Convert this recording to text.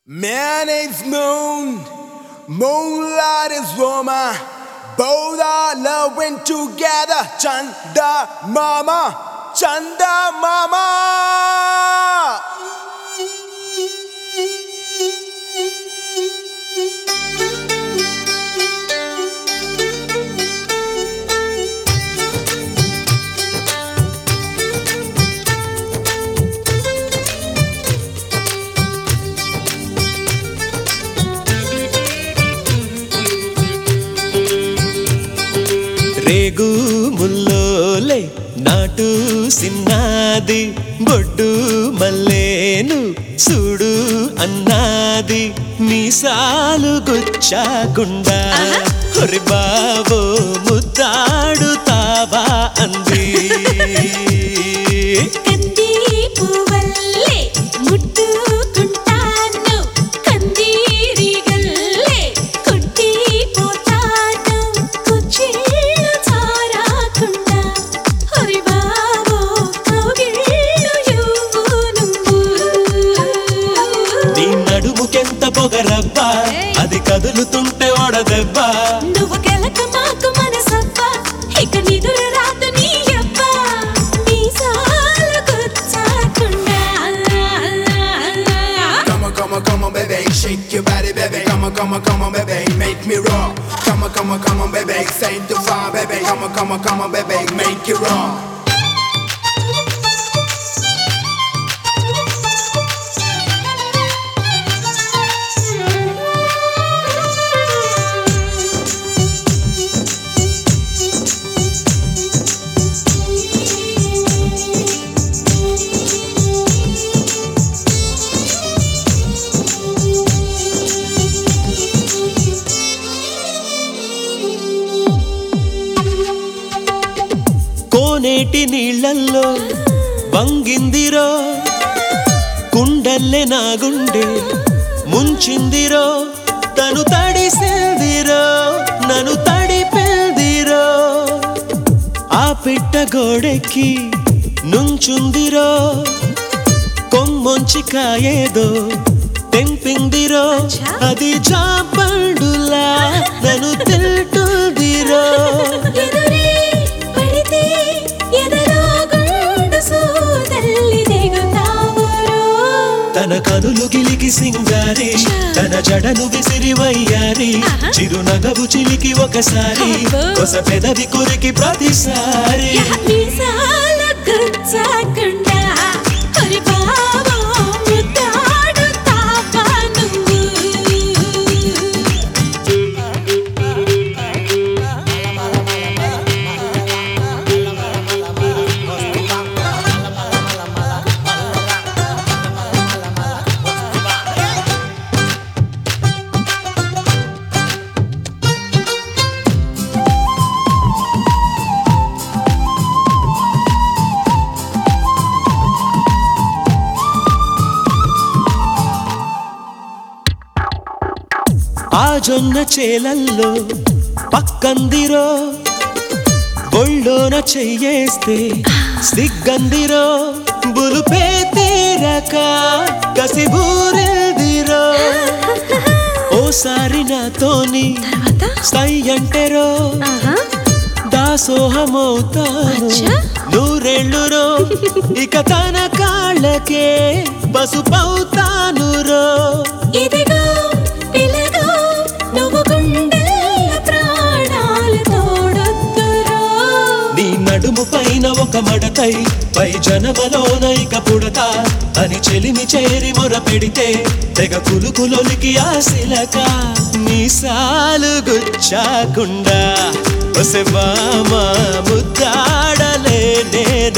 Man is moon, moonlight is woman. Both are loving together. Chanda mama, Chanda mama. రేగు ముల్లోలే నాటు సిన్నాది బొడ్డు మల్లేను చూడు అన్నాది మీసాలు గుచ్చాకుండా హొరి బాబో ముద్దాడుతావా అంది కంది పువ్వల్లే ముట్టుకుంటాను కందిరిగల్లే కొట్టిపోతాను కుచ్చిళ్ళు చారాకుండా హరి బాబో కౌగిళ్ళు ఇవ్వు నువ్వు నీ నడుముకెంత పొగరబ్బా అది కదులుతుంటే ఓడదెబ్బా నువ్వు గెలక మాకు మనసవ్వ ఇక నిదురు రాదు నీ అవ్వ మీసాలు గుచ్చాకుండా Come on, come on, come on, baby, shake your body, baby. Come on, come on, come on, baby, make me rock. Come on, come on, come on, baby, say to far, baby. Come on, come on, come on, baby, make it rock. కోనేటి నీళ్ళల్లో వంగిందిరో కుండల్లే నా గుండె ముంచిందిరో తను తడిసిందిరో నన్ను తడిపిందిరో ఆ పిట్ట గోడెక్కి నుంచుందిరో కొమ్మొంచి కాయేదో తెంపిందిరో అది జాపండులా నన్ను తింటుందిరో ఎదురే పడితే ఎదలో గుండు సూదల్లి దిగుతావురో తన కనులు గిలికి సింగారి తన జడను విసిరి వయ్యారి ఆహా. చిరునగవు చిలికి ఒకసారి అబ్బో. కొస పెదవి కొరికి ప్రతిసారి మీసాల గుచ్చాకుండా హరి బాబో ముద్దాడుతావా నువ్వు ఆ జొన్న చేలల్లో పక్కందిరో ఒళ్ళోన చెయ్యేస్తే సిగ్గందిరో బులుపే తీరక కసిబూరెల్దిరో ఓసారి నాతోని సై అంటేరో దాసోహమవుతాను అచ్చా. నూరేళ్ళురో ఇక తన కాళ్ళకే పసుపవుతాను రో ఇదిగో పిలగో నువ్వు గుండెల ప్రాణాలు తోడొద్దురో నీ నడుము పైన ఒక మడతై పై జనమలోన ఇక పుడతా అని చెలిమి చేరి మొర పెడితే తెగ కులుకులొలికి ఆశిలక మీసాలు గుచ్చాకుండా ఒసె బామ ముద్దాడలే